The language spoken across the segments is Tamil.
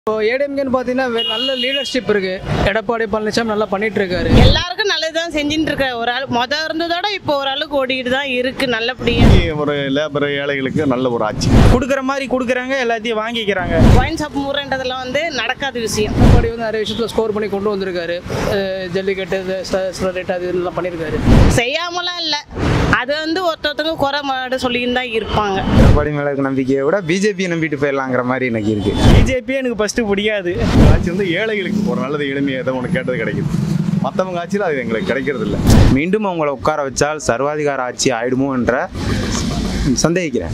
இப்போ ஏடிஎம்கேன்னு பார்த்தீங்கன்னா வே- நல்ல லீடர்ஷிப் இருக்கு எடப்பாடி பழனிசாமி நல்லா பண்ணிட்டு இருக்காரு எல்லாருக்கும் நல்லது தான் செஞ்சுட்டு இருக்க ஒரு ஆள் மொதல் இருந்ததோட இப்போ ஓரளவுக்கு ஓடிக்கிட்டு தான் இருக்கு நல்லபடியா ஒரு லேபர் ஏழைகளுக்கு நல்ல ஒரு ஆட்சி கொடுக்குற மாதிரி கொடுக்குறாங்க எல்லாத்தையும் வாங்கிக்கிறாங்க ஒயின் ஷாப் முறைன்றதெல்லாம் வந்து நடக்காத விஷயம் எடப்பாடி வந்து நிறைய விஷயத்தில் ஸ்கோர் பண்ணி கொண்டு வந்திருக்காரு அஹ் ஜல்லிக்கட்டு ரேட் அது இதெல்லாம் பண்ணியிருக்காரு செய்யாமலாம் இல்லை அது வந்து ஒருத்தொருத்தங்க குறை மாடு சொல்லின்னு தான் இருப்பாங்க எடப்பாடி மேல இருக்க நம்பிக்கையை விட பிஜேபியை நம்பிட்டு போயிடலாங்கிற மாதிரி எனக்கு இருக்கு பிஜேபியே எனக்கு ஃபர்ஸ்ட் பிடிக்காது ஆட்சி வந்து ஏழைகளுக்கு ஒரு நல்லது எளிமையாக ஏதோ ஒன்று கேட்டது கிடைக்குது மற்றவங்க ஆட்சியில் அது எங்களுக்கு கிடைக்கிறது இல்லை மீண்டும் அவங்கள உட்கார வச்சால் சர்வாதிகார ஆட்சி ஆயிடுமோ என்ற சந்தேகிக்கிறேன்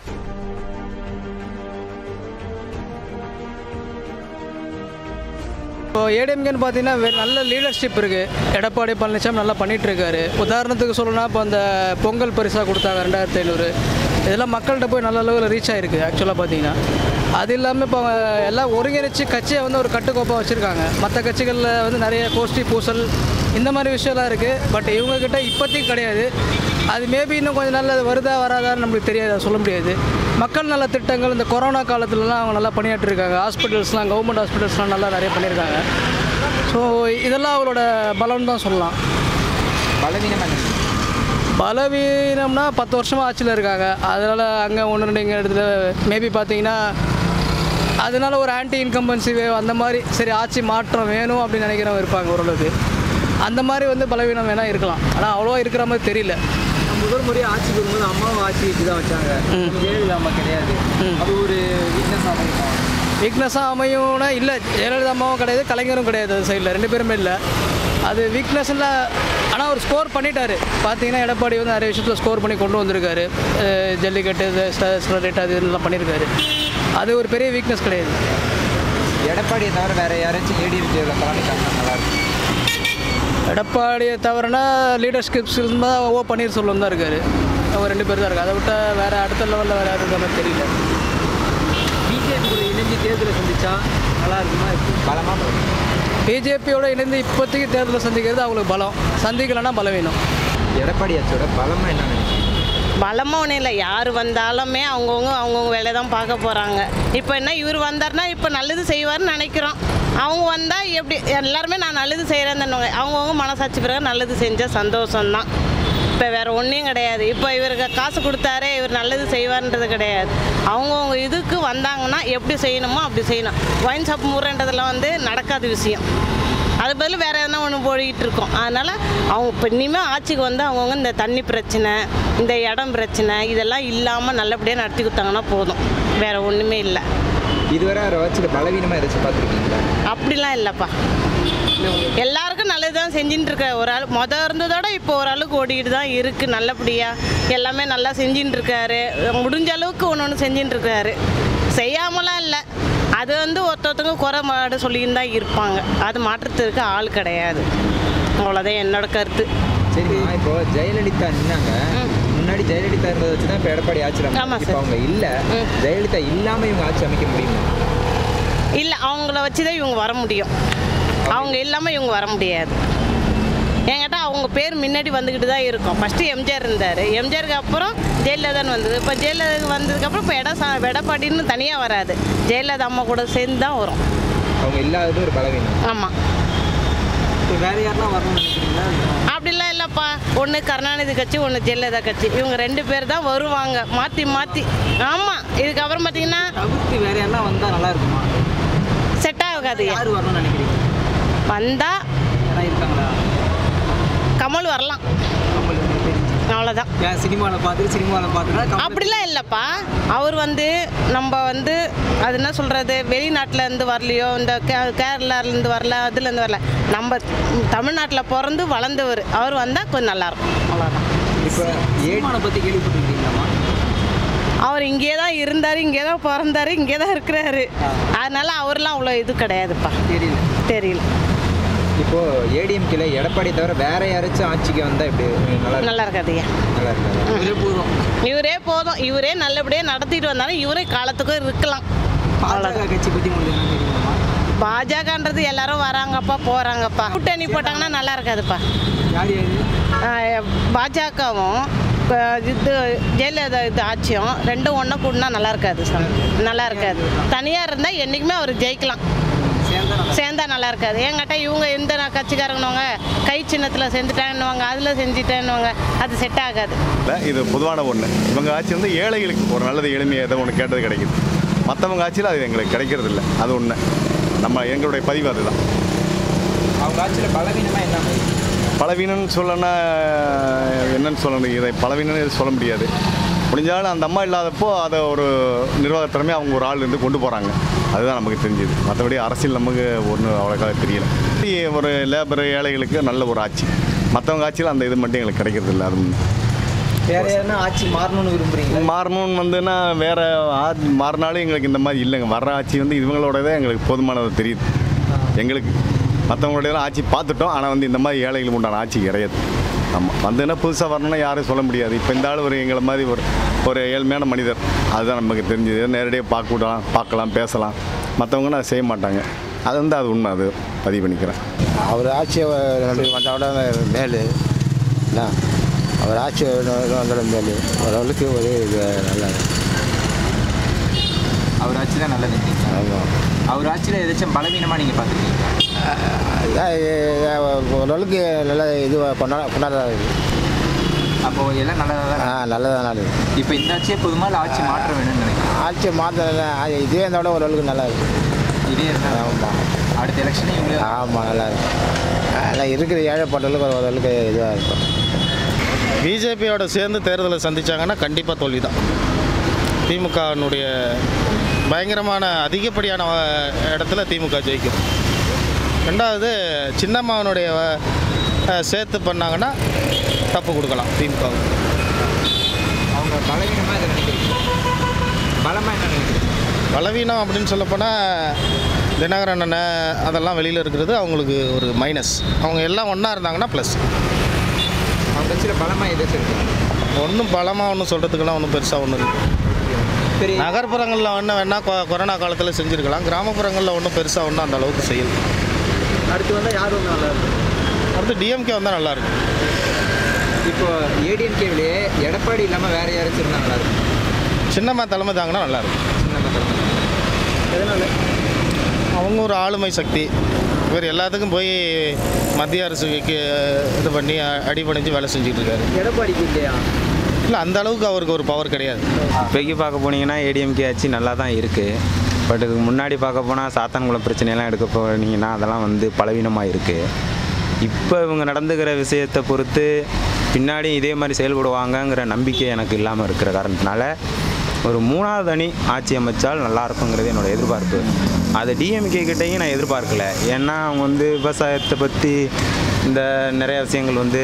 இப்போ ஏடிஎம்கேன்னு பார்த்தீங்கன்னா வே- நல்ல லீடர்ஷிப் இருக்கு எடப்பாடி பழனிசாமி நல்லா பண்ணிட்டு இருக்காரு உதாரணத்துக்கு சொல்லணும்னா இப்போ அந்த பொங்கல் பரிசாக கொடுத்தாங்க ரெண்டாயிரத்தி ஐநூறு இதெல்லாம் மக்கள்கிட்ட போய் நல்ல அளவில் ரீச் ஆயிருக்கு ஆக்சுவலாக பார்த்தீங்கன்னா அது இல்லாமல் இப்போ அவங்க எல்லாம் ஒருங்கிணைச்சு கட்சியை வந்து ஒரு கட்டுக்கோப்பாக வச்சுருக்காங்க மற்ற கட்சிகளில் வந்து நிறைய கோஷ்டி பூசல் இந்த மாதிரி விஷயம்லாம் இருக்குது பட் இவங்கக்கிட்ட இப்போதைக்கு கிடையாது அது மேபி இன்னும் கொஞ்சம் நாள் அது வருதா வராதான்னு நம்மளுக்கு தெரியாது அதை சொல்ல முடியாது மக்கள் நல திட்டங்கள் இந்த கொரோனா காலத்துலலாம் அவங்க நல்லா பணியாற்றிருக்காங்க ஹாஸ்பிட்டல்ஸ்லாம் கவர்மெண்ட் ஹாஸ்பிட்டல்ஸ்லாம் நல்லா நிறைய பண்ணியிருக்காங்க ஸோ இதெல்லாம் அவங்களோட பலம்னு தான் சொல்லலாம் பலவீனம்னா பத்து வருஷமாக ஆட்சியில் இருக்காங்க அதனால் அங்கே ஒன்று ரெண்டு இங்கே இடத்துல மேபி பார்த்தீங்கன்னா அதனால ஒரு ஆன்டி இன்கம்பன்சி வேவ் அந்த மாதிரி சரி ஆட்சி மாற்றம் வேணும் அப்படின்னு நினைக்கிறவங்க இருப்பாங்க ஓரளவுக்கு அந்த மாதிரி வந்து பலவீனம் வேணால் இருக்கலாம் ஆனால் அவ்வளோவா இருக்கிற மாதிரி தெரியல முதல் முறை ஆட்சிக்கு வரும்போது அம்மாவும் ஆட்சி இப்படி தான் வச்சாங்க ஜெயலலிதா அம்மா கிடையாது அது ஒரு வீக்னஸ் அமைக்கும் வீக்னஸாக அமையும்னா இல்லை ஜெயலலிதா அம்மாவும் கிடையாது கலைஞரும் கிடையாது அது சைடில் ரெண்டு பேருமே இல்லை அது வீக்னஸில் ஆனால் அவர் ஸ்கோர் பண்ணிட்டாரு பார்த்தீங்கன்னா எடப்பாடி வந்து நிறைய விஷயத்தில் ஸ்கோர் பண்ணி கொண்டு வந்திருக்காரு அஹ் ஜல்லிக்கட்டு ரேட் அது இதெல்லாம் பண்ணியிருக்காரு அது ஒரு பெரிய வீக்னஸ் கிடையாது எடப்பாடியை தவிர வேற யாராச்சும் ஏடிஎம்கே கலாமிட்டாங்கன்னா நல்லா இருக்கும் எடப்பாடியை தவிரனா லீடர்ஷிப்ஸ் இருந்தால் ஓ பன்னீர்செல்வம் தான் இருக்கார் அவங்க ரெண்டு பேர் தான் இருக்காரு அதை விட்டால் வேறு அடுத்த லெவலில் வேறு யாரும் இருக்க மாதிரி தெரியல பிஜேபி கூட இணைஞ்சு தேர்தலை சந்திச்சா நல்லா இருக்குமா பலமா பிஜேபியோட இணைந்து இப்போதைக்கு தேர்தலை சந்திக்கிறது அவங்களுக்கு பலம் சந்திக்கலைன்னா பலவீனம் எடப்பாடி ஆட்சியோட பலமா என்ன நினைக்கிறீங்க பலமாக ஒன்றும் இல்லை யார் வந்தாலுமே அவங்கவுங்க அவங்கவுங்க வேலையை தான் பார்க்க போகிறாங்க இப்போ என்ன இவர் வந்தார்னா இப்போ நல்லது செய்வார்னு நினைக்கிறோம் அவங்க வந்தால் எப்படி எல்லாருமே நான் நல்லது செய்கிறேன்னு அவங்கவுங்க மனசாட்சி பிறகு நல்லது செஞ்சால் சந்தோஷம்தான் இப்போ வேறு ஒன்றையும் கிடையாது இப்போ இவருக்கு காசு கொடுத்தாரே இவர் நல்லது செய்வார்ன்றது கிடையாது அவங்கவுங்க இதுக்கு வந்தாங்கன்னா எப்படி செய்யணுமோ அப்படி செய்யணும் ஒயின் ஷாப் முறைன்றதெல்லாம் வந்து நடக்காத விஷயம் அது பதில் வேறு எதனா ஒன்று போயிட்டு இருக்கோம் அதனால் அவங்க இப்போ இனிமேல் ஆட்சிக்கு வந்து அவங்கவுங்க இந்த தண்ணி பிரச்சனை இந்த இடம் பிரச்சனை இதெல்லாம் இல்லாமல் நல்லபடியாக நடத்தி கொடுத்தாங்கன்னா போதும் வேறு ஒன்றுமே இல்லை இதுவரை அவரை வச்சுட்டு பலவீனமா ஏதாச்சும் பார்த்துருக்கீங்களா அப்படிலாம் இல்லைப்பா எல்லாருக்கும் நல்லது தான் செஞ்சுட்டு இருக்க ஒரு ஆள் மொதல் இருந்ததோட இப்போ ஓரளவுக்கு ஓடிக்கிட்டு தான் இருக்குது நல்லபடியாக எல்லாமே நல்லா செஞ்சுட்டு இருக்காரு முடிஞ்ச அளவுக்கு ஒன்று ஒன்று செஞ்சுட்டு இருக்காரு செய்யாமலாம் இல்லை அது வந்து ஒருத்தொருத்தங்க குறை மாடு சொல்லின்னு தான் இருப்பாங்க அது மாற்றத்துக்கு ஆள் கிடையாது அவ்வளோதான் என்னோட கருத்து சரிம்மா இப்போ ஜெயலலிதா நின்னாங்க முன்னாடி ஜெயலலிதா இருந்ததை வச்சு தான் இப்போ எடப்பாடி ஆட்சி ஆமா அமைச்சாங்க. சார். இப்போ அவங்க இல்ல ஜெயலலிதா இல்லாம இவங்க ஆட்சி அமைக்க முடியுமா இல்லை அவங்கள வச்சு தான் இவங்க வர முடியும் அவங்க இல்லாமல் இவங்க வர முடியாது என்கிட்ட அவங்க பேர் முன்னாடி வந்துக்கிட்டு தான் இருக்கும் ஃபஸ்ட்டு எம்ஜிஆர் இருந்தார் எம்ஜிஆருக்கு அப்புறம் ஜெயலலிதான்னு வந்தது இப்போ ஜெயலலிதா வந்ததுக்கப்புறம் இப்போ எட சா எடப்பாடின்னு தனியாக வராது ஜெயலலிதா அம்மா கூட சேர்ந்து தான் வரும் அவங்க இல்லாதது ஒரு பலவீனம் ஆமாம் இப்போ வேற யாரெல்லாம் வரணும்னு நினைக்கிறீங்களா அப்படிலாம் இல்லைப்பா ஒன்று கருணாநிதி கட்சி ஒன்று ஜெயலலிதா கட்சி இவங்க ரெண்டு பேர் தான் வருவாங்க மாற்றி மாற்றி ஆமாம் இதுக்கப்புறம் பார்த்தீங்கன்னா தவிர்த்து வேற யாரெல்லாம் வந்தா நல்லா இருக்குமா செட் ஆகாது யார் வரணும்னு நினைக்கிறீங்க வந்தால் யாரா இருக்காங்களா கமல் வரலாம் அவ்வளோதான் ஏன் சினிமாவில் பார்த்துட்டு சினிமாவில் பார்த்துட்டு அப்படிலாம் இல்லைப்பா அவர் வந்து நம்ம வந்து அது என்ன சொல்கிறது வெளிநாட்டிலேருந்து வரலையோ இந்த கே கேரளாலேருந்து வரல அதுலேருந்து வரல நம்ம தமிழ்நாட்டில் பிறந்து வளர்ந்தவர் அவர் வந்தால் கொஞ்சம் நல்லாயிருக்கும் அவ்வளோதான் இப்போ ஏமானை பற்றி கேள்விப்பட்டிருக்கீங்களாமா அவர் இங்கே தான் இருந்தார் இங்கே தான் பிறந்தாரு இங்கே தான் இருக்கிறாரு அதனால அவர்லாம் அவ்வளோ இது கிடையாதுப்பா தெரியல தெரியல இப்போ ஏடிஎம்கேல எடப்பாடி தவிர வேற யாராச்சும் ஆட்சிக்கு வந்தா எப்படி நல்லா நல்லா இருக்காதுயா நல்லா இருக்காது போதும் இவரே போதும் இவரே நல்லபடியாக நடத்திட்டு வந்தாலும் இவரே காலத்துக்கும் இருக்கலாம் பாஜக கட்சி பத்தி உங்களுக்கு என்ன தெரியுமா பாஜகன்றது எல்லாரும் வராங்கப்பா போகிறாங்கப்பா கூட்டணி போட்டாங்கன்னா நல்லா இருக்காதுப்பா யார் யாரு ஆஹ் பாஜகவும் இப்போ இது ஜெயலலிதா இது ஆட்சியும் ரெண்டும் ஒன்றா கூடனா நல்லா இருக்காது சார் நல்லா இருக்காது தனியாக இருந்தால் என்றைக்குமே அவர் ஜெயிக்கலாம் சேர்ந்தா நல்லா இருக்காது என்கிட்ட இவங்க எந்த நான் கட்சிக்காரங்கனுவாங்க கை சின்னத்தில் செஞ்சுட்டான்னுவாங்க அதில் செஞ்சுட்டேன்னுவாங்க அது செட் ஆகாது இல்லை இது பொதுவான ஒன்று இவங்க ஆட்சி வந்து ஏழைகளுக்கு ஒரு நல்லது எளிமையாக ஏதோ ஒன்று கேட்டது கிடைக்குது மற்றவங்க ஆட்சியில் அது எங்களுக்கு கிடைக்கிறது இல்லை அது ஒன்று நம்ம எங்களுடைய பதிவு அதுதான் அவங்க ஆட்சியில் பலவீனமாக என்ன மாதிரி பலவீனம்னு சொல்லணும்னா என்னன்னு சொல்லணும் இதை பலவீனம்னு எதுவும் சொல்ல முடியாது முடிஞ்சாலும் அந்த அம்மா இல்லாதப்போ அதை ஒரு நிர்வாக திறமை அவங்க ஒரு ஆள் இருந்து கொண்டு போகிறாங்க அதுதான் நமக்கு தெரிஞ்சுது மற்றபடி அரசியல் நமக்கு ஒன்றும் அவ்வளோக்கா தெரியல ஒரு லேபர் ஏழைகளுக்கு நல்ல ஒரு ஆட்சி மற்றவங்க ஆட்சியில் அந்த இது மட்டும் எங்களுக்கு கிடைக்கிறது இல்லை அது ஒண்ணு. வேற யாருன்னா ஆட்சி மாறணும்னு விரும்புறீங்களா மாறணும்னு வந்துன்னா வேற ஆட்சி மாறினாலும் எங்களுக்கு இந்த மாதிரி இல்லைங்க வர்ற ஆட்சி வந்து இவங்களோடதே எங்களுக்கு போதுமானது தெரியுது எங்களுக்கு மற்றவங்களுடைய ஆட்சி பார்த்துட்டோம் ஆனால் வந்து இந்த மாதிரி ஏழைகளுக்கு உண்டான ஆட்சி கிடையாது ஆமாம் வந்துன்னா புதுசாக வரணும்னா யாரும் சொல்ல முடியாது இப்போ இந்த ஆள் ஒரு எங்களை மாதிரி ஒரு ஒரு ஏழ்மையான மனிதர் அதுதான் நமக்கு தெரிஞ்சது நேரடியாக பார்க்கலாம் பார்க்கலாம் பேசலாம் மற்றவங்கன்னா அதை செய்ய மாட்டாங்க அது வந்து அது உண்மை அது பதிவு பண்ணிக்கிறேன் அவர் ஆட்சி வந்தோட மேலு என்ன அவர் ஆட்சி வந்தோட மேலு ஓரளவுக்கு ஒரு இது நல்லா அவர் ஆட்சி தான் நல்லது ஆமாம் அவர் ஆட்சியில் ஏதாச்சும் பலவீனமாக நீங்கள் பார்த்துருக்கீங்க ஓரளவுக்கு நல்லா இது கொண்டாட கொண்டாட அப்போ எல்லாம் நல்லதாக ஆ தான் நல்லதாக நல்லது இப்போ இந்த ஆட்சியே பொதுமா இல்லை ஆட்சி மாற்ற வேணும்னு நினைக்கிறேன் ஆட்சி மாற்ற இதே இருந்தோட ஓரளவுக்கு நல்லா இருக்கு இதே இருந்தால் ஆமாம் அடுத்த எலெக்ஷனே இவங்களே ஆமாம் நல்லா இருக்கு நல்லா இருக்கிற ஏழைப்பட்டவர்களுக்கு ஓரளவுக்கு இதுவாக இருக்கும் பிஜேபியோட சேர்ந்து தேர்தலை சந்திச்சாங்கன்னா கண்டிப்பாக தோல்வி தான் திமுகனுடைய பயங்கரமான அதிகப்படியான அஹ், இடத்துல திமுக ஜெயிக்கும் ரெண்டாவது சின்னம்மாவனுடைய அஹ், சேர்த்து பண்ணாங்கன்னா தப்பு கொடுக்கலாம் திமுகவுக்கு அவங்க பலவீனமாக இதை நினைக்கிறீங்க பலமாக என்ன நினைக்கிறீங்க பலவீனம் அப்படின்னு சொல்லப்போனால் தினகரன் அண்ணன் அதெல்லாம் வெளியில் இருக்கிறது அவங்களுக்கு ஒரு மைனஸ் அவங்க எல்லாம் ஒன்றா இருந்தாங்கன்னா ப்ளஸ் அவங்க கட்சியில் பலமாக எதாச்சும் இருக்கு ஒன்றும் பலமாக ஒன்றும் சொல்கிறதுக்கெல்லாம் ஒன்றும் பெருசாக ஒன்றும் இருக்குது பெரிய நகர்ப்புறங்களில் ஒன்றும் வேணால் கொ கொரோனா காலத்தில் செஞ்சுருக்கலாம் கிராமப்புறங்களில் ஒன்றும் பெருசாக ஒன்றும் அந்த அளவுக்கு செய்யல அடுத்து வந்தால் யார் வந்து நல்லா இருக்கும் அடுத்து டிஎம்கே வந்தால் நல்லாயிருக்கும் இப்போ ஏடிஎம்கேவிலேயே எடப்பாடி இல்லாமல் வேற யாராச்சும் இருந்தால் நல்லா இருக்கும் சின்னம்மா தலைமை தாங்கன்னா நல்லாயிருக்கும் சின்ன மக்கள் எதனால அவங்க ஒரு ஆளுமை சக்தி இவர் எல்லாத்துக்கும் போய் மத்திய அரசுக்கு இது பண்ணி அ- அடிபணிஞ்சு வேலை செஞ்சுட்டு இருக்காரு எடப்பாடிக்கு இல்லையா இல்லை அந்த அளவுக்கு அவருக்கு ஒரு பவர் கிடையாது இப்போக்கி பார்க்க போனீங்கன்னா ஏடிஎம்கே ஆட்சி நல்லா தான் இருக்குது பட் இதுக்கு முன்னாடி பார்க்க போனால் சாத்தான்குளம் பிரச்சனையெல்லாம் எடுக்க போனீங்கன்னா அதெல்லாம் வந்து பலவீனமாக இருக்குது இப்போ இவங்க நடந்துக்கிற விஷயத்தை பொறுத்து பின்னாடி இதே மாதிரி செயல்படுவாங்கங்கிற நம்பிக்கை எனக்கு இல்லாமல் இருக்கிற காரணத்தினால ஒரு மூணாவது அணி ஆட்சி அமைச்சால் நல்லா இருக்குங்கிறது என்னோட எதிர்பார்ப்பு அது டிஎம்கே கிட்டேயும் நான் எதிர்பார்க்கல ஏன்னா அவங்க வந்து விவசாயத்தை பற்றி இந்த நிறைய விஷயங்கள் வந்து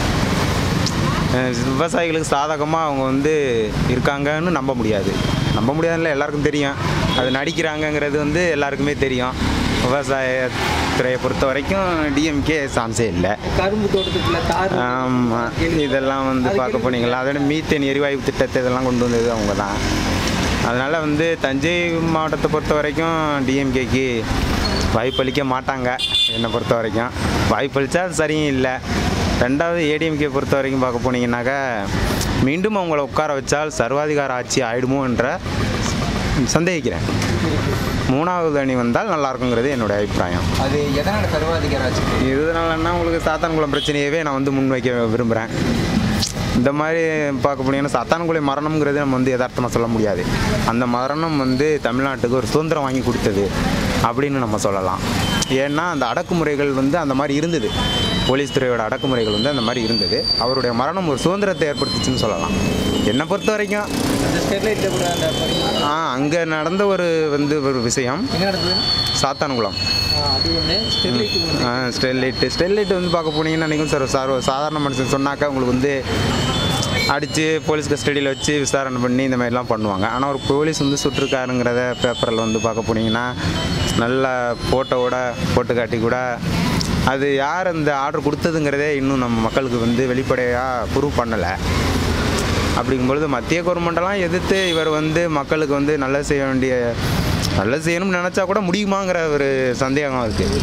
அஹ் விவசாயிகளுக்கு சாதகமாக அவங்க வந்து இருக்காங்கன்னு நம்ப முடியாது நம்ப முடியாதுல்ல எல்லாருக்கும் தெரியும் அது நடிக்கிறாங்கங்கிறது வந்து எல்லாருக்குமே தெரியும் விவசாயத்துறையை பொறுத்த வரைக்கும் டிஎம்கே சான்ஸே இல்லை கரும்பு தோட்டத்துக்குள்ள தார் ஆமாம் இதெல்லாம் வந்து பார்க்க போனீங்களா அதோட மீத்தேன் எரிவாயு திட்டத்தை இதெல்லாம் கொண்டு வந்தது அவங்க தான் அதனால் வந்து தஞ்சை மாவட்டத்தை பொறுத்த வரைக்கும் டிஎம்கேக்கு வாய்ப்பளிக்க மாட்டாங்க என்னை பொறுத்த வரைக்கும் வாய்ப்பளித்தா அது சரியும் இல்லை ரெண்டாவது ஏடிஎம்கே பொறுத்த வரைக்கும் பார்க்க போனீங்கன்னாக்கா மீண்டும் அவங்கள உட்கார வச்சால் சர்வாதிகார ஆட்சி ஆயிடுமோ என்ற சந்தேகிக்கிறேன் மூணாவது அணி வந்தால் நல்லா இருக்குங்கிறது என்னோட அபிப்பிராயம் அது எதனால சர்வாதிகார ஆட்சி இதனாலன்னா உங்களுக்கு சாத்தான்குளம் பிரச்சனையவே நான் வந்து முன்வைக்க விரும்புகிறேன் இந்த மாதிரி பார்க்க போனீங்கன்னா சாத்தான்குளை மரணம்ங்கிறது நம்ம வந்து யதார்த்தமாக சொல்ல முடியாது அந்த மரணம் வந்து தமிழ்நாட்டுக்கு ஒரு சுதந்திரம் வாங்கி கொடுத்தது அப்படின்னு நம்ம சொல்லலாம் ஏன்னா அந்த அடக்குமுறைகள் வந்து அந்த மாதிரி இருந்தது போலீஸ் துறையோட அடக்குமுறைகள் வந்து அந்த மாதிரி இருந்தது அவருடைய மரணம் ஒரு சுதந்திரத்தை ஏற்படுத்துச்சுன்னு சொல்லலாம் என்னை பொறுத்த வரைக்கும் அந்த ஸ்டெர்லைட்டில் கூட அந்த ஆ அங்கே நடந்த ஒரு வந்து ஒரு விஷயம் என்ன நடந்தது சாத்தான்குளம் அது ஒன்று ஸ்டெர்லைட் ஒன்று ஸ்டெர்லைட்டு ஸ்டெர்லைட் வந்து பார்க்க போனீங்கன்னா நினைக்கும் சார் சார் ஒரு சாதாரண மனுஷன் சொன்னாக்கா உங்களுக்கு வந்து அடித்து போலீஸ் கஸ்டடியில் வச்சு விசாரணை பண்ணி இந்த மாதிரிலாம் பண்ணுவாங்க ஆனால் ஒரு போலீஸ் வந்து சுட்டிருக்காருங்கிறத பேப்பரில் வந்து பார்க்க போனீங்கன்னா நல்ல ஃபோட்டோவோட போட்டு காட்டி கூட அது யார் அந்த ஆர்டர் கொடுத்ததுங்கிறதே இன்னும் நம்ம மக்களுக்கு வந்து வெளிப்படையாக ப்ரூவ் பண்ணலை அப்படிங்கும்பொழுது மத்திய கவர்மெண்டெல்லாம் எதிர்த்து இவர் வந்து மக்களுக்கு வந்து நல்லது செய்ய வேண்டிய நல்லது செய்யணும்னு நினச்சா கூட முடியுமாங்கிற ஒரு சந்தேகம் இருக்குது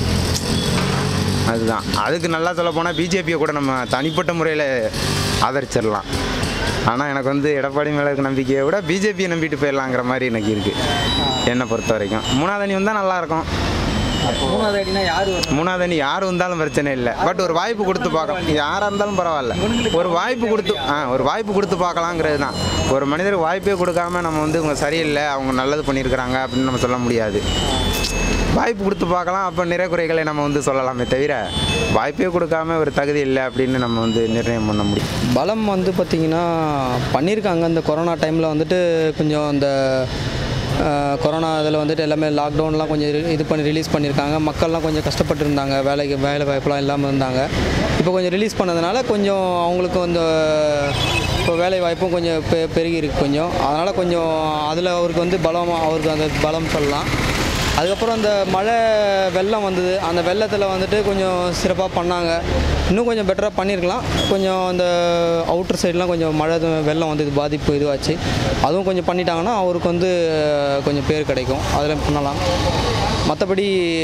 அதுதான் அதுக்கு நல்லா சொல்ல போனால் பிஜேபியை கூட நம்ம தனிப்பட்ட முறையில் ஆதரிச்சிடலாம் ஆனால் எனக்கு வந்து எடப்பாடி மேலே இருக்க நம்பிக்கையை விட பிஜேபியை நம்பிட்டு போயிடலாங்கிற மாதிரி எனக்கு இருக்குது என்னை பொறுத்த வரைக்கும் மூணாவது அணி வந்தால் நல்லாயிருக்கும் மூணாவது அடினா யார் வரணும் மூணாவது அணி யார் வந்தாலும் பிரச்சனை இல்லை பட் ஒரு வாய்ப்பு கொடுத்து பார்க்கலாம் யாராக இருந்தாலும் பரவாயில்ல ஒரு வாய்ப்பு கொடுத்து ஆ ஒரு வாய்ப்பு கொடுத்து பார்க்கலாங்கிறது தான் ஒரு மனிதருக்கு வாய்ப்பே கொடுக்காம நம்ம வந்து இவங்க சரியில்லை அவங்க நல்லது பண்ணியிருக்கிறாங்க அப்படின்னு நம்ம சொல்ல முடியாது வாய்ப்பு கொடுத்து பார்க்கலாம் அப்போ நிறை குறைகளை நம்ம வந்து சொல்லலாமே தவிர வாய்ப்பே கொடுக்காம ஒரு தகுதி இல்லை அப்படின்னு நம்ம வந்து நிர்ணயம் பண்ண முடியும் பலம் வந்து பார்த்திங்கன்னா பண்ணியிருக்காங்க இந்த கொரோனா டைமில் வந்துட்டு கொஞ்சம் அந்த அஹ், கொரோனா இதில் வந்துட்டு எல்லாமே லாக்டவுன்லாம் கொஞ்சம் இது- இது பண்ணி ரிலீஸ் பண்ணியிருக்காங்க மக்கள்லாம் கொஞ்சம் கஷ்டப்பட்டு இருந்தாங்க வேலைக்கு வேலை வாய்ப்புலாம் இல்லாமல் இருந்தாங்க இப்போ கொஞ்சம் ரிலீஸ் பண்ணதுனால கொஞ்சம் அவங்களுக்கு அந்த இப்போ வேலை வாய்ப்பும் கொஞ்சம் பெ பெருகி இருக்கு கொஞ்சம் அதனால் கொஞ்சம் அதில் அவருக்கு வந்து பலம் அவருக்கு அந்த பலம் சொல்லலாம் அதுக்கப்புறம் அந்த மழை வெள்ளம் வந்தது அந்த வெள்ளத்தில் வந்துட்டு கொஞ்சம் சிறப்பாக பண்ணாங்க இன்னும் கொஞ்சம் பெட்டராக பண்ணியிருக்கலாம் கொஞ்சம் அந்த அவுட்டர் சைட்லாம் கொஞ்சம் மழை இது- வெள்ளம் வந்து இது பாதிப்பு இதுவாச்சு அதுவும் கொஞ்சம் பண்ணிட்டாங்கன்னா அவருக்கு வந்து அஹ், கொஞ்சம் பேர் கிடைக்கும் அதில் பண்ணலாம் மற்றபடி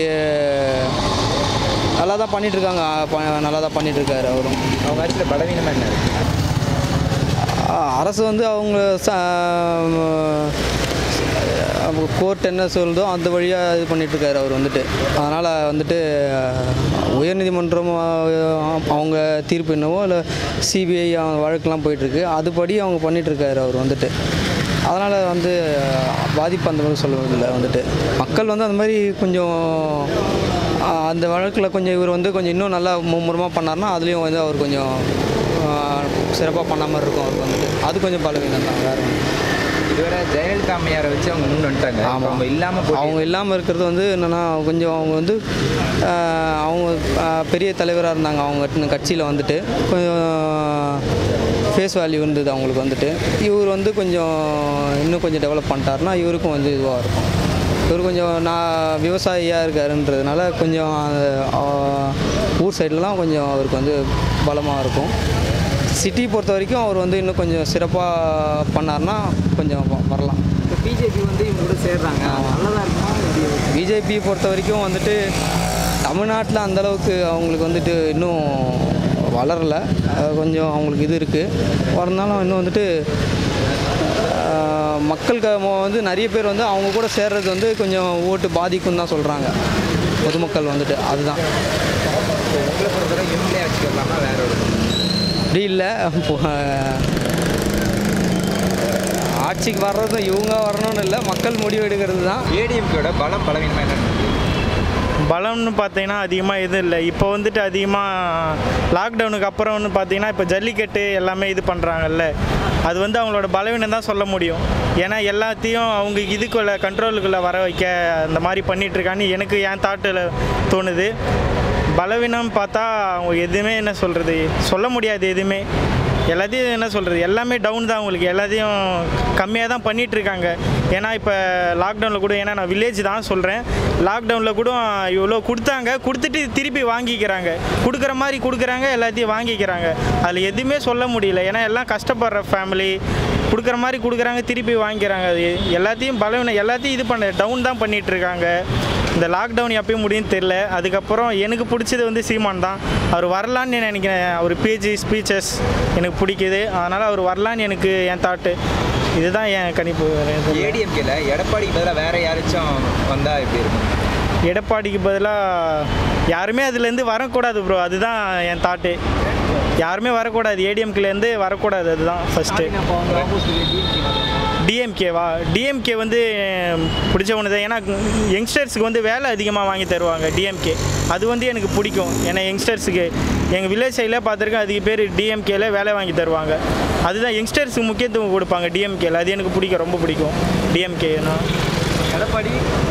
நல்லா தான் பண்ணிகிட்ருக்காங்க நல்லா தான் பண்ணிகிட்ருக்காரு அவரும் அவங்க ஆட்சியில் பலவீனமாக என்ன இருக்கு அஹ், அரசு வந்து அவங்க கோர்ட் என்ன சொல்லுதோ அந்த வழியாக இது பண்ணிகிட்ருக்காரு அவர் வந்துட்டு அதனால் வந்துட்டு அஹ், உயர்நீதிமன்றம் அஹ், அவங்க தீர்ப்பு என்னவோ இல்லை சிபிஐ வழக்கெலாம் போயிட்டுருக்கு அதுபடி அவங்க பண்ணிகிட்ருக்காரு அவர் வந்துட்டு அதனால் வந்து அஹ், பாதிப்பு அந்த மாதிரி சொல்லுவதில்லை வந்துட்டு மக்கள் வந்து அந்த மாதிரி கொஞ்சம் அஹ், அந்த வழக்கில் கொஞ்சம் இவர் வந்து கொஞ்சம் இன்னும் நல்லா மும்முரமாக பண்ணார்னா அதுலேயும் வந்து அவர் கொஞ்சம் சிறப்பாக பண்ண மாதிரி இருக்கும் அவருக்கு வந்துட்டு அது கொஞ்சம் பலவீனம் தான் வேறு இதுவரை ஜெயலலிதா அம்மையாரை வச்சு அவங்க முன் வந்துட்டாங்க ஆமாம். அவங்க இல்லாமல் அவங்க இல்லாமல் இருக்கிறது வந்து என்னென்னா கொஞ்சம் அவங்க வந்து ஆஹ், அவங்க ஆஹ், பெரிய தலைவராக இருந்தாங்க அவங்க கட்சியில் வந்துட்டு கொஞ்சம் ஃபேஸ் வேல்யூ இருந்தது அவங்களுக்கு வந்துட்டு இவர் வந்து கொஞ்சம் இன்னும் கொஞ்சம் டெவலப் பண்ணிட்டாருன்னா இவருக்கும் வந்து இதுவாக இருக்கும் இவர் கொஞ்சம் நான் விவசாயியாக இருக்காருன்றதுனால கொஞ்சம் அந்த, ஆஹ், ஊர் சைட்லலாம் கொஞ்சம் அவருக்கு வந்து பலமாக இருக்கும் சிட்டி பொறுத்த வரைக்கும் அவர் வந்து இன்னும் கொஞ்சம் சிறப்பாக பண்ணார்னா கொஞ்சம் வ- வரலாம் இப்போ பிஜேபி வந்து இவங்க கூட சேர்றாங்க நல்லதாக இருக்குமா எப்படி இருக்கு? பிஜேபி பொறுத்த வரைக்கும் வந்துட்டு தமிழ்நாட்டில் அந்த அளவுக்கு அவங்களுக்கு வந்துட்டு இன்னும் வளரல அது கொஞ்சம் அவங்களுக்கு இது இருக்குது வரனாலும் இன்னும் வந்துட்டு ஆஹ், மக்களுக்கு மொ- வந்து நிறைய பேர் வந்து அவங்க கூட சேர்றது வந்து கொஞ்சம் ஓட்டு பாதிக்கும் தான் சொல்கிறாங்க பொதுமக்கள் வந்துட்டு அதுதான் உங்களை பொறுத்தவரை இவங்களே வச்சுக்கலாமா வேற ஒரு அப்படி இல்லை ஆட்சிக்கு வர்றதும் இவங்க வரணும்னு இல்லை மக்கள் முடிவு எடுக்கிறது தான் ஏடிஎம்கேட பலம் பலவீனமாக என்ன பலம்னு பார்த்தீங்கன்னா அதிகமாக எதுவும் இல்லை இப்போ வந்துட்டு அதிகமாக லாக்டவுனுக்கு அப்புறம்னு பார்த்தீங்கன்னா இப்போ ஜல்லிக்கட்டு எல்லாமே இது பண்ணுறாங்கல்ல அது வந்து அவங்களோட பலவீனம் தான் சொல்ல முடியும் ஏன்னா எல்லாத்தையும் அவங்க இதுக்குள்ளே கண்ட்ரோலுக்குள்ளே வர வைக்க அந்த மாதிரி பண்ணிட்டு இருக்கான்னு எனக்கு என் தாட்டில் தோணுது பலவீனம் பார்த்தா அவங்க எதுவுமே என்ன சொல்கிறது சொல்ல முடியாது எதுவுமே எல்லாத்தையும் என்ன சொல்கிறது எல்லாமே டவுன் தான் உங்களுக்கு எல்லாத்தையும் கம்மியாக தான் பண்ணிட்டு இருக்காங்க ஏன்னா இப்போ லாக்டவுனில் கூட ஏன்னா நான் வில்லேஜ் தான் சொல்கிறேன் லாக்டவுனில் கூட இவ்வளோ கொடுத்தாங்க கொடுத்துட்டு திருப்பி வாங்கிக்கிறாங்க கொடுக்குற மாதிரி கொடுக்குறாங்க எல்லாத்தையும் வாங்கிக்கிறாங்க அதில் எதுவுமே சொல்ல முடியல ஏன்னா எல்லாம் கஷ்டப்படுற ஃபேமிலி கொடுக்குற மாதிரி கொடுக்குறாங்க திருப்பி வாங்கிக்கிறாங்க அது எல்லாத்தையும் பலவீனம் எல்லாத்தையும் இது பண்ண டவுன் தான் பண்ணிட்டு இருக்காங்க இந்த லாக்டவுன் எப்பயும் முடியும்னு தெரில அதுக்கப்புறம் எனக்கு பிடிச்சது வந்து சீமான் தான் அவர் வரலான்னு நினைக்கிறேன் அவர் பேஜ் ஸ்பீச்சஸ் எனக்கு பிடிக்குது அதனால் அவர் வரலான்னு எனக்கு என் தாட்டு இதுதான் என் கணிப்பு வேற எதுவும் இல்ல. ஏடிஎம்கேல எடப்பாடிக்கு பதிலாக வேற யாராச்சும் வந்தால் எப்படி இருக்கும் எடப்பாடிக்கு பதிலாக யாருமே அதுலேருந்து வரக்கூடாது ப்ரோ அதுதான் என் தாட்டு யாருமே வரக்கூடாது ஏடிஎம்கேலேருந்து வரக்கூடாது அதுதான் ஃபஸ்ட்டு அப்போ அவங்க ஆப்போசிட் டிஎம்கேவா டிஎம்கே வந்து பிடிச்ச ஒன்று தான் ஏன்னா யங்ஸ்டர்ஸுக்கு வந்து வேலை அதிகமாக வாங்கி தருவாங்க டிஎம்கே அது வந்து எனக்கு பிடிக்கும் ஏன்னா யங்ஸ்டர்ஸுக்கு எங்கள் வில்லேஜ் சைடில் பார்த்துருக்கேன் அதிக பேர் டிஎம்கேல வேலை வாங்கி தருவாங்க அதுதான் யங்ஸ்டர்ஸுக்கு முக்கியத்துவம் கொடுப்பாங்க டிஎம்கேல அது எனக்கு பிடிக்கும் ரொம்ப பிடிக்கும் டிஎம்கேனா எடப்பாடி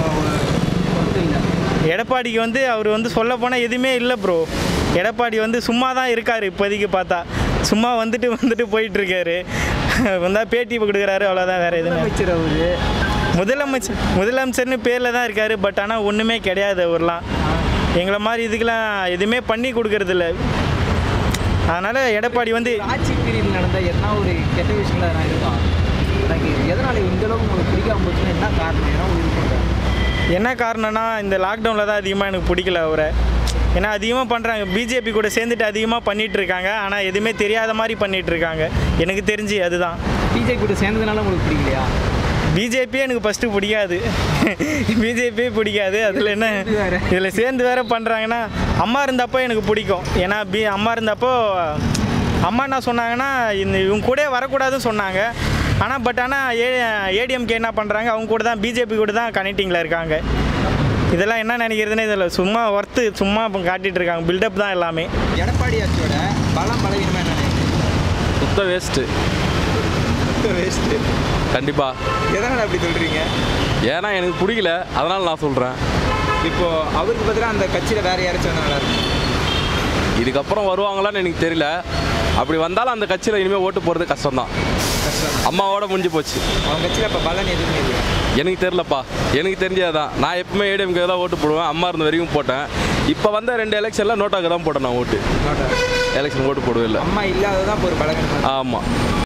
எடப்பாடிக்கு வந்து அவர் வந்து சொல்ல போனால் எதுவுமே இல்லை ப்ரோ எடப்பாடி வந்து சும்மா தான் இருக்கார் இப்போதைக்கு பார்த்தா சும்மா வந்துட்டு வந்துட்டு போயிட்டு இருக்காரு வந்தால் பேட்டி கொடுக்குறாரு அவ்வளோதான் வேறு எதுவுமே அமைச்சர் அவரு முதலமைச்சர் முதலமைச்சர்னு பேரில் தான் இருக்கார் பட் ஆனால் ஒன்றுமே கிடையாது அவர்லாம் எங்களை மாதிரி இதுக்கெல்லாம் எதுவுமே பண்ணி கொடுக்கறதில்ல அதனால் எடப்பாடி வந்து ஆட்சி பீரியட் நடந்த என்ன ஒரு கெட்ட விஷயங்கள் எதனா இருக்கும் எனக்கு எதனால இந்த அளவுக்கு உங்களுக்கு பிடிக்காம போச்சுன்னா என்ன காரணம் ஏன்னா ஒரு இது பண்ணுறேன் என்ன காரணம்னா இந்த லாக்டவுனில் தான் அதிகமாக எனக்கு பிடிக்கல அவரை ஏன்னா அதிகமாக பண்ணுறாங்க பிஜேபி கூட சேர்ந்துட்டு அதிகமாக பண்ணிட்டு இருக்காங்க ஆனால் எதுவுமே தெரியாத மாதிரி பண்ணிட்டு இருக்காங்க எனக்கு தெரிஞ்சு அதுதான் பிஜேபி கூட சேர்ந்ததுனால உங்களுக்கு பிடிக்கலையா பிஜேபியே எனக்கு ஃபஸ்ட்டு பிடிக்காது பிஜேபியே பிடிக்காது அதில் என்ன இதில் சேர்ந்து வேற பண்ணுறாங்கன்னா அம்மா இருந்தப்போ எனக்கு பிடிக்கும் ஏன்னா பி அம்மா இருந்தப்போ அம்மா என்ன சொன்னாங்கன்னா இந்த இவங்க கூட வரக்கூடாதுன்னு சொன்னாங்க ஆனால் பட் ஆனால் ஏ ஏடிஎம்கே என்ன பண்ணுறாங்க அவங்க கூட தான் பிஜேபி கூட தான் கனெக்டிங்கில் இருக்காங்க இதெல்லாம் என்ன நினைக்கிறதுனே இதில் சும்மா ஒர்த்து சும்மா இப்போ காட்டிகிட்டு இருக்காங்க பில்டப் தான் எல்லாமே எடப்பாடி ஆட்சியோட பலம் பலவீனமா என்ன நினைக்கிறீங்க சுத்த வேஸ்ட்டு வேஸ்ட்டு கண்டிப்பாக எதனால் அப்படி சொல்கிறீங்க ஏன்னா எனக்கு பிடிக்கல அதனால் நான் சொல்கிறேன் இப்போ அவருக்கு பதிலாக அந்த கட்சியில் வேற யாராச்சும் வந்தா நல்லா இருக்கும் இதுக்கப்புறம் வருவாங்களான்னு எனக்கு தெரியல அப்படி வந்தாலும் அந்த கட்சியில் இனிமேல் ஓட்டு போகிறது கஷ்டம்தான் அம்மாவோட முடிஞ்சு போச்சு அவங்க கட்சியில் இப்போ பலன் எதுவுமே இல்லையா எனக்கு தெரிலப்பா எனக்கு தெரிஞ்சதுதான் நான் எப்பவுமே ஏடிஎம்கே தான் ஓட்டு போடுவேன் அம்மா இருந்த வரைக்கும் போட்டேன் இப்போ வந்த ரெண்டு எலெக்ஷனில் நோட்டாக்கு தான் போட்டேன் நான் ஓட்டு நோட்டா எலெக்ஷன் ஓட்டு போடவே இல்லை அம்மா இல்லாததான் இப்போ ஒரு பலவீனமா ஆமாம்